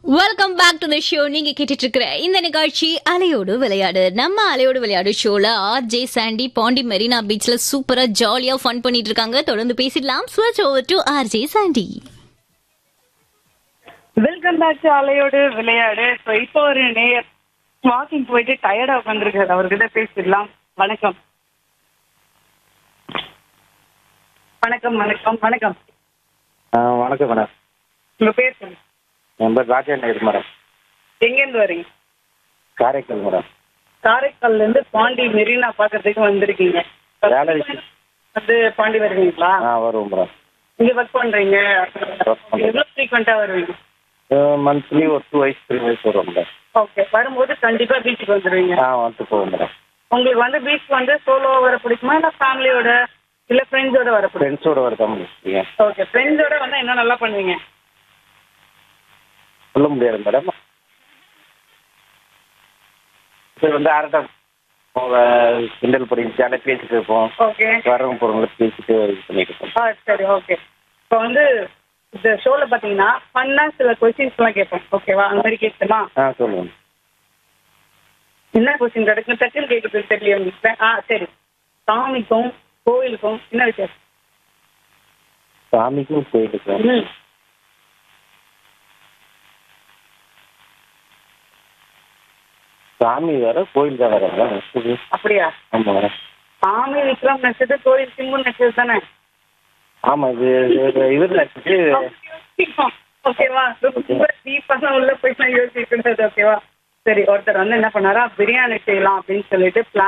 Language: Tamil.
Welcome back to the show நீங்க கேட்டுட்டு இருக்கிற இந்த நிகழ்ச்சி அலையோடு விளையாடு நம்ம அலையோடு விளையாடு ஷோல R J Sandy Pandi Marina பீச்ல சூப்பரா ஜாலியா ஃபன் பண்ணிட்டு இருக்காங்க தொடர்ந்து பேசிடலாம் switch over to R J Sandy welcome back to அலையோடு விளையாடு ஸோ இப்போ ஒரு நேயர் வாக்கிங் போயிட்டு டயர்டா உட்காந்துருக்காரு அவர்கிட்ட பேசிடலாம் வணக்கம் வணக்கம் வணக்கம் வணக்கம் ஆ, வணக்கம் மேடம் உங்க பேர் சொல்லுங்க என் பேர் ராஜேந்திர மேடம் எங்கேருந்து வரீங்க காரைக்கால் மேடம் காரைக்கால்ல இருந்து பாண்டி மெரினா பாக்குறதுக்கு வந்திருக்கீங்க வேலை விஷயம். வந்து பாண்டி வருவீங்களா ஆ வருவோம் மேடம் இங்க ஒர்க் பண்றீங்க பண்றேன். எவ்வளவு ஃப்ரீக்வெண்டா வருவீங்க மந்த்லி ஒரு டூ வயசு த்ரீ வயசு வருவோம் மேடம் ஓகே வரும்போது கண்டிப்பா பீச்சுக்கு வந்துருவீங்க ஆ வந்துட்டு போவோம் மேடம் உங்களுக்கு வந்து பீச் வந்து சோலோ வர பிடிக்குமா இல்ல ஃபேமிலியோட இல்ல ஃப்ரெண்ட்ஸோட வர பிடிக்குமா ஃப்ரெண்ட்ஸோட வரதான் முடிச்சுங்க ஓகே ஃப்ரெண்ட்ஸோட வந்தா என்ன நல்லா பண்ணுவீங்க சொல்ல முடியாது மேடம் சரி வந்து அரட்டம் கிண்டல் பண்ணி ஜாலியாக பேசிட்டு இருப்போம் ஓகே வரவங்க போகிறவங்கள பேசிட்டு இது பண்ணிட்டு இருப்போம் ஆ சரி ஓகே இப்போ வந்து இந்த ஷோல பாத்தீங்கன்னா ஃபன்னா சில கொஸ்டின்ஸ் எல்லாம் கேட்போம் ஓகேவா அந்த மாதிரி கேட்குமா ஆ சொல்லுங்க என்ன கொஸ்டின் கிடைக்கும் டக்குன்னு கேட்குறது தெரியல உங்களுக்கு ஆ சரி சாமிக்கும் கோயிலுக்கும் என்ன வித்தியாசம் சாமிக்கும் கோயிலுக்கும் ம் சாமி வேற கோயில் தான் வேற மேடம் அப்படியா ஆமாம் மேடம் சாமி விக்ரம் நட்சத்திரம் கோயில் சிம்பு நட்சத்திரம் தானே ஆமாம் இது இது- இவர் நடிச்சிட்டு ஓகேவா ரொம்ப டீப்பான உள்ள போய் நான் யோசிக்கிறது ஓகேவா சரி ஒருத்தர் வந்து என்ன பண்ணாரா பிரியாணி செய்யலாம் அப்படின்னு சொல்லிட்டு பிளான்